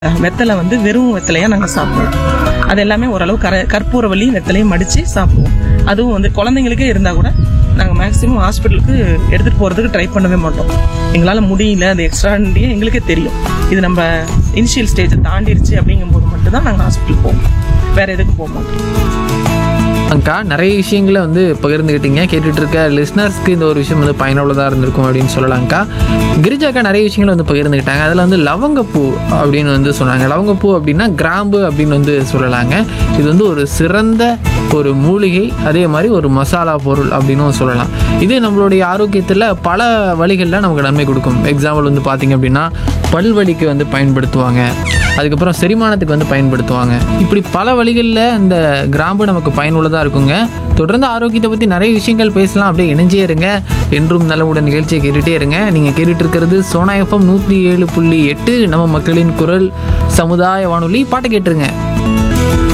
வெத்தலை வந்து வெறும் வெத்தலையா நாங்க சாப்பிடுவோம் அது எல்லாமே ஓரளவு கர கற்பூரவள்ளி வெத்தலையும் மடிச்சு சாப்பிடுவோம் அதுவும் வந்து குழந்தைங்களுக்கே இருந்தா கூட நாங்க மேக்ஸிமம் ஹாஸ்பிட்டலுக்கு எடுத்துட்டு போறதுக்கு ட்ரை பண்ணவே மாட்டோம் எங்களால முடியல அது எக்ஸ்ட்ராண்டியே எங்களுக்கே தெரியும் இது நம்ம இனிஷியல் ஸ்டேஜை தாண்டிருச்சு அப்படிங்கும்போது மட்டும்தான் நாங்க ஹாஸ்பிட்டல் போவோம் வேற எதுக்கும் போக மாட்டோம் அக்கா நிறைய விஷயங்களை வந்து பகிர்ந்துக்கிட்டீங்க கேட்டுட்டு இருக்க லிஸ்னர்ஸ்க்கு இந்த ஒரு விஷயம் வந்து பயனுள்ளதாக இருந்திருக்கும் அப்படின்னு சொல்லலாம்க்கா கிரிஜாக்கா நிறைய விஷயங்களை வந்து பகிர்ந்துக்கிட்டாங்க அதில் வந்து லவங்கப்பூ அப்படின்னு வந்து சொன்னாங்க லவங்கப்பூ அப்படின்னா கிராம்பு அப்படின்னு வந்து சொல்லலாங்க இது வந்து ஒரு சிறந்த ஒரு மூலிகை அதே மாதிரி ஒரு மசாலா பொருள் அப்படின்னும் சொல்லலாம் இது நம்மளுடைய ஆரோக்கியத்தில் பல வழிகளில் நமக்கு நன்மை கொடுக்கும் எக்ஸாம்பிள் வந்து பார்த்திங்க அப்படின்னா பல்வலிக்கு வந்து பயன்படுத்துவாங்க அதுக்கப்புறம் செரிமானத்துக்கு வந்து பயன்படுத்துவாங்க இப்படி பல வழிகளில் இந்த கிராம்பு நமக்கு பயனுள்ளதாக இருக்குங்க தொடர்ந்து ஆரோக்கியத்தை பற்றி நிறைய விஷயங்கள் பேசலாம் அப்படியே இணைஞ்சே இருங்க என்றும் நலமுடன் நிகழ்ச்சியை கேட்டுகிட்டே இருங்க நீங்கள் கேட்டுட்டு இருக்கிறது சோனா எஃப்எம் நூற்றி ஏழு புள்ளி எட்டு நம்ம மக்களின் குரல் சமுதாய வானொலி பாட்டை கேட்டுருங்க